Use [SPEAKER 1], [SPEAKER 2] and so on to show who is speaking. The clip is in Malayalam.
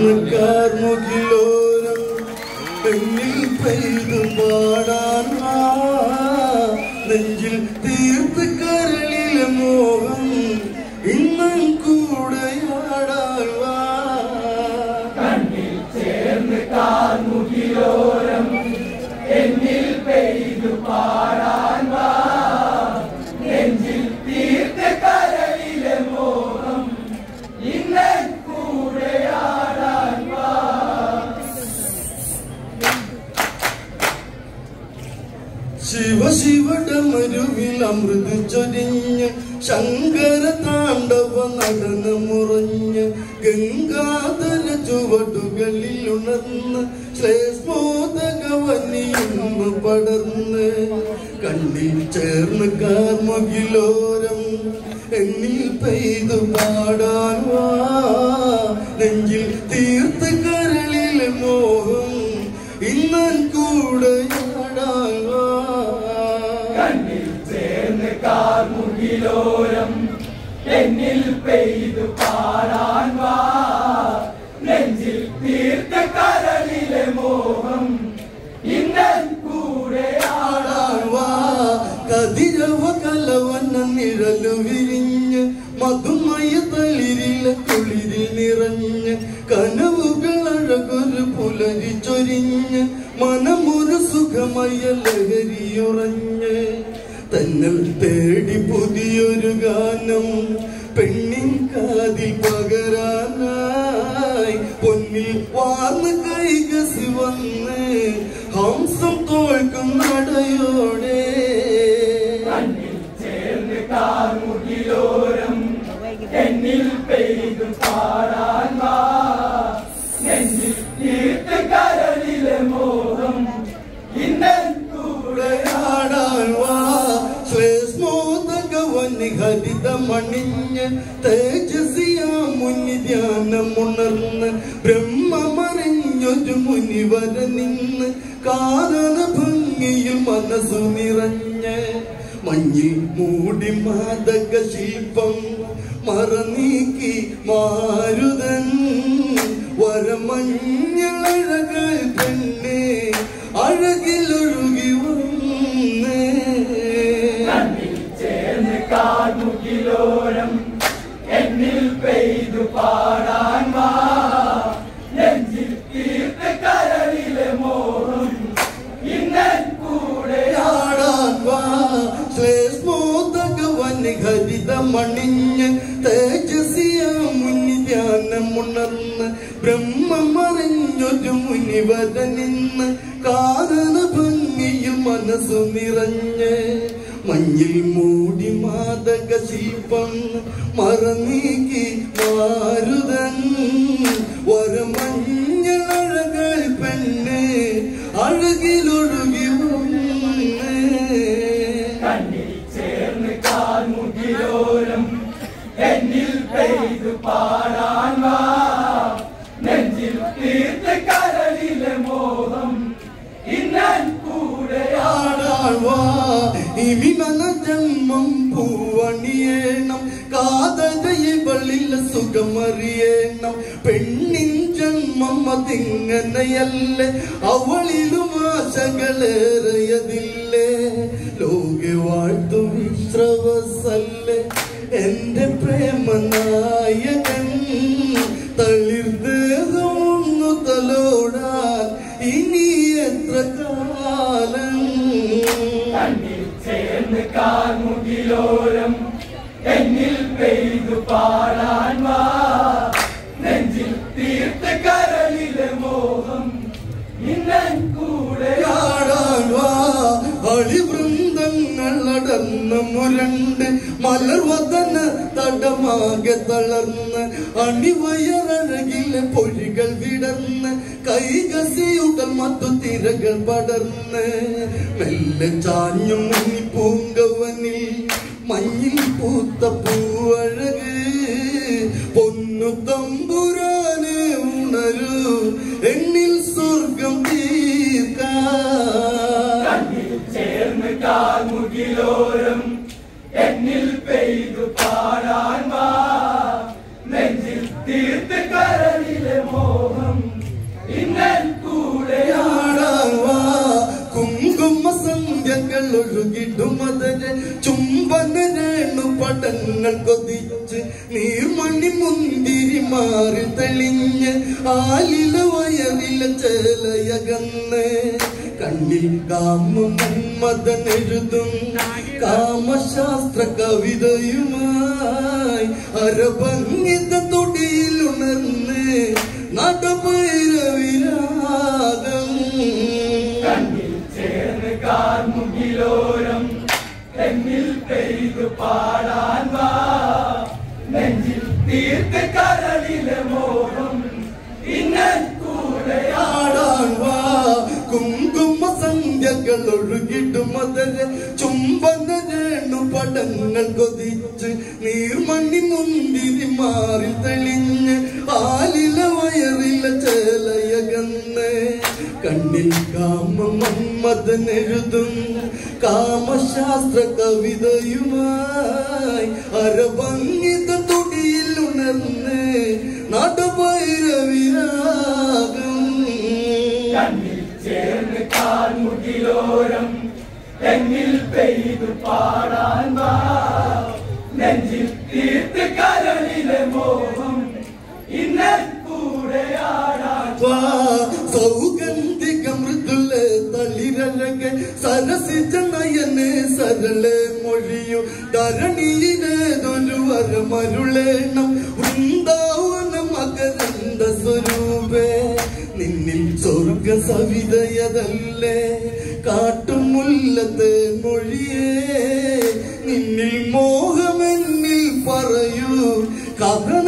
[SPEAKER 1] ചേർന്ന് കാർമുകിലോരം പെണ്ണിൽ പെയ്തു പാടാൻ വാ. നെഞ്ചിൽ തീർത്ത് കരളിലെ മോഹം ഇന്നും കൂടെയാടാൻ വാ ശിവ ശിവടമരുവിൽ അമൃത് ചൊരിഞ്ഞ് ശങ്കര താണ്ഡവ നടനമുറഞ്ഞ് ഗംഗാധര ചുവടുകളിൽ ഉണർന്ന് ശ്ലേഷ്മോദകവനിയുമ്പ് പടർന്ന് കണ്ണിൽ ചേർന്ന് കാർമുകിലോരം എന്നിൽ പെയ്തു പാടാൻ വാ നെഞ്ചിൽ തീർത്ത് കരളിലെ മോഹം ഇന്നൻ കൂടെ ആടാൻ വാ
[SPEAKER 2] കണ്ണിൽ ചേർന്ന് കാർമുകിലോരം എന്നിൽ പെയ്തു പാടാൻ വാ നെഞ്ചിൽ തീർത്ത കരളിലെ മോഹം ഇന്നൻ കൂടെ
[SPEAKER 1] ആടാൻ വാ കതിരവ കലവന നിഴലു വിരിഞ്ഞ് മധുമയ തളിരില കുളിരിൽ നിറഞ്ഞ് കനവുകൾ അഴകൊരു പുലരി ചൊരിഞ്ഞ് മനമൊരു സുഖമയ ലഹരിയുറഞ്ഞ് തന്നൽ തേടി പുതിയൊരു ഗാനം പെണ്ണിൻ കാതിൽ പകരാനായി പൊന്നിൽ വാർന്ന് കൈകസി വന്ന് ഹംസം തോൽക്കും നടയോടെ
[SPEAKER 2] കണ്ണിൽ ചേർന്ന് കാർമുകിലോരം എന്നിൽ പെയ്തു പാടാൻ വാ നെഞ്ചിൽ തീർത്ത കരളിലെ മോഹം ഇന്നൻ കൂടെ
[SPEAKER 1] ആടാൻ വാ ശ്ലേഷ്മോദകവനി ഹരിതമണിഞ്ഞ് തേജസിയ മുനി ധ്യാനമുണർന്ന് ബ്രഹ്മമറിഞ്ഞൊരു മുനിവര നിന്ന് കാരണ ഭംഗിയിൽ മനസ്സു നിറഞ്ഞ് മഞ്ഞിൽ മൂടി മാതക ശില്പം മറനീക്കി മാരുതൻ വരമഞ്ഞഴകൾ പെണ്ണേ അഴകിലൊഴുകി വന്നേ
[SPEAKER 2] കണ്ണിൽ ചേർന്ന് കാർമുകിലോരം എന്നിൽ പെയ്തു പാടാൻ വാ നെഞ്ചിൽ തീർത്ത കരളിലെ മോഹം ഇന്നൻ കൂടെ
[SPEAKER 1] ആടാൻ വാ ശ്ലേഷ്മോദകവനി ഹരിതമണിഞ്ഞ് തേജസിയ മുനി ധ്യാനമുണർന്ന് ബ്രഹ്മമറിഞ്ഞൊരു മുനിവര നിന്ന് കാരണ ഭംഗിയിൽ മനസ്സു നിറഞ്ഞ് മഞ്ഞിൽ മൂടി മാതക ശില്പം മറനീക്കി മാരുതൻ വരമഞ്ഞഴകൾ പെണ്ണ് അഴകിലൊഴുകി വന്നേ
[SPEAKER 2] കണ്ണിൽ ചേർന്ന് കാർമുകിലോരം എന്നിൽ പെയ്തു പാടാൻ വാ നെഞ്ചിൽ തീർത്ത കരളിലെ മോഹം ഇന്നൻ കൂടെ
[SPEAKER 1] ആടാൻ വാ ഇനി നന ജന്മം പൂവണിയേണം കാതകയിവളിൽ സുഖമറിയേണം പെണ്ണിൻ ജന്മം അതിങ്ങനെയല്ലേ അവളിലും ആശകളേറിയതില്ലേ ലോക വാഴ്ത്തു വിശ്രവസല്ലേ എന്റെ പ്രേമനായകൻ തളിർദേഹമൊന്നു തലോടാൻ ഇനി എത്ര കാലം
[SPEAKER 2] കണ്ണിൽ ചേർന്ന് കാർമുകിലോരം എന്നിൽ പെയ്തു പാടാൻ വാ നെഞ്ചിൽ തീർത്ത കരളിലെ മോഹം ഇന്നൻ കൂടെ
[SPEAKER 1] ആടാൻ വാ അളിവൃന്ദങ്ങൾ അടർന്ന് മുരണ്ട് മലർവദന തടമാകെ തളർന്ന് അണിവയറഴകിലെ പൊഴികൾ വിടർന്ന് കൈകസിയുടൽ മറ്റു തിരകൾ പടർന്ന് മെല്ലെ ചാഞ്ഞു മുങ്ങി പൂങ്കവനിൽ മഞ്ഞിൽ പൂത്ത പൂവഴക് പൊന്നു തമ്പുരാനെ ഉണരൂ എന്നിൽ സ്വർഗം തീർക്കാൻ
[SPEAKER 2] കണ്ണിൽ ചേർന്ന് കാർമുകിലോരം എന്നിൽ പെയ്തു പാടാൻ വാ നെഞ്ചിൽ തീർത്ത കരളിലെ മോഹം
[SPEAKER 1] മാറി തെളിഞ്ഞ് ആലില വയറില ചേലയകന്ന് കണ്ണിൽ കാമം മന്മഥൻ എഴുതും കാമശാസ്ത്ര കവിതയുമായി അരഭംഗിത തൊടിയിലുണർന്ന് നടഭൈരവിരാഗം
[SPEAKER 2] കണ്ണിൽ ചേർന്ന് കാർമുകിലോരം തെങ്ങിൽ പെയ്തു പാടാൻ വാ നെഞ്ചിൽ തീർത്ത് കരളിലെ മോഹം ഇന്നൻ കൂടെയാ
[SPEAKER 1] ആടാൻ വാ കുങ്കുമ സന്ധ്യകൾ ഒഴുകിടും മതരെ ചുംബന രേണു പടങ്ങൾ കൊതിച്ച് നീർമണി മുന്തിരി മാറി തെളിഞ്ഞ് ആലില വയറില ചേലയകന്ന് കണ്ണിൽ കാമ മന്മഥനെഴുതും കാമശാസ്ത്ര കവിതയുമായി അരഭംഗിത തൊടിയിൽ ഉണർന്ന് നടഭൈരവിരാഗം
[SPEAKER 2] കണ്ണിൽ ചേർന്ന് കാർമുകിലോരം തെങ്ങിൽ പെയ്തു പാടാൻ വാ നെഞ്ചിൽ തീർത്ത് കരളിലെ മോഹം ഇന്നൻ കൂടെയാടാൻ
[SPEAKER 1] വാ സൗഗന്ധിക മൃദുല തളിരഴകെ സരസിച്ച നയന് സരള മൊഴിയു ധരണിയിലേതൊരു വരമരുളേണം വൃന്ദാവന മകരന്ദ സ്വരൂപേ നിന്നിൽ സ്വർഗ സവിതയതല്ലേ കാട്ടുമുല്ലത്തെ മൊഴിയേ നിന്നിൽ മോഹമെന്നിൽ പറയൂ കഥ